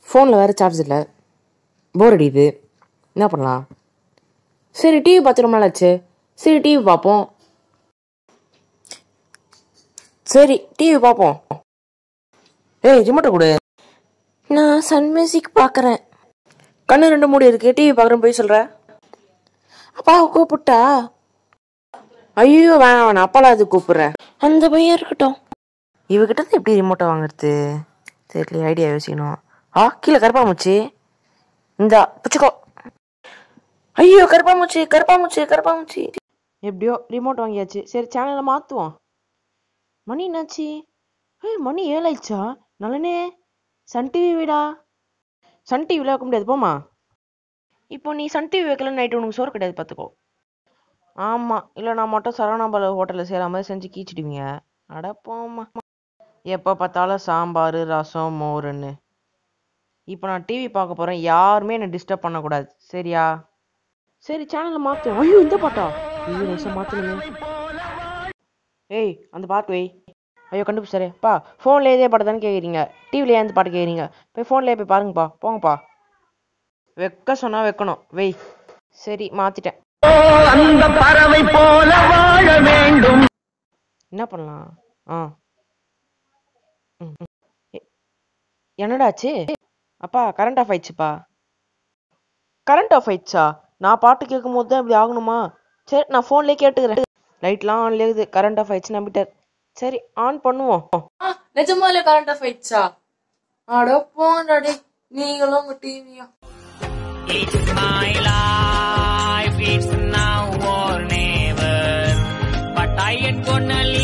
ஃபோனில் வேறு சார்ஜ் இல்லை போர் அடிக்குது என்ன பண்ணலாம் சரி டிவி பார்த்து ரொம்ப நாள் ஆச்சு சரி டிவி பார்ப்போம் சரி டிவி பார்ப்போம் ஏய் ரிமோட்டை கொடு நான் சன் மியூசிக் பார்க்குறேன் கண்ணு ரெண்டு மூடி இருக்கு டிவி பார்க்குறேன் போய் சொல்கிற அப்பாவை கூப்பிட்டா ஐயோ வேணாம் வேணாம் அப்பாலாம் அது கூப்பிட்றேன் அந்த பையன் இருக்கட்டும் இவகிட்ட இருந்து எப்படி ரிமோட்டை வாங்குறது தெரியல ஐடியா யோசிக்கணும் ஆ கீழே கருப்பாமூச்சி இந்தா பிடிச்சிக்கோ ஐயோ கருப்பாமூச்சி கருப்பாமூச்சி கருப்பாமூச்சி எப்படியோ ரிமோட் வாங்கியாச்சு சரி சேனலை மாற்றுவோம் மணி என்னாச்சு ஏய் மணி ஏழாயிடுச்சா நல்லனே சன் டிவி விடா சன் டிவியில் வைக்க முடியாது போமா இப்போ நீ சன் டிவி வைக்கல நைட்டு உனக்கு சோறு கிடையாது பார்த்துக்கோ ஆமாம் இல்லை நான் மட்டும் சரவணாபால ஹோட்டலில் செய்கிற மாதிரி செஞ்சு கீச்சிடுவீங்க அட போம்மா எப்போ பார்த்தாலும் சாம்பார் ரசம் மோருன்னு இப்போ நான் டிவி பார்க்க போகிறேன் யாருமே என்னை டிஸ்டர்ப் பண்ணக்கூடாது சரியா சரி சேனலை மாற்று ஐயோ இந்த பாட்டா ஐயோ நிமிஷம் மாற்றணுமே ஏய் அந்த பாட்டு வை ஐயோ கண்டுபிடிச்சாரே பா ஃபோனில் இதே பாட்டு தானே கேட்குறீங்க டிவியில் ஏன் இந்த பாட்டு கேட்குறீங்க போய் ஃபோன்லேயே போய் பாருங்கப்பா போங்கப்பா வைக்க சொன்னால் வைக்கணும் வெய் சரி மாற்றிட்டேன் அந்த பறவை போல வாழ வேண்டும் என்ன பண்ணலாம் ஆ ம், ம். எ- என்னடாச்சு அப்பா கரண்ட் ஆஃப் ஆயிடுச்சுப்பா கரண்ட் ஆஃப் ஆயிடுச்சா நான் பாட்டு கேட்கும் போது தான் இப்படி ஆகணுமா சரி நான் ஃபோன்லேயே கேட்டுக்கிறேன் லைட்லாம் ஆன்ல இருக்குது கரண்ட் ஆஃப் ஆயிடுச்சு நம்பிட்டார் சரி ஆன் பண்ணுவோம் நிஜமாலே கரண்ட் ஆஃப் ஆயிடுச்சா அட போங்கடா நீங்களும் உங்க டிவியா It's my life, it's now or never. But I ain't gonna leave.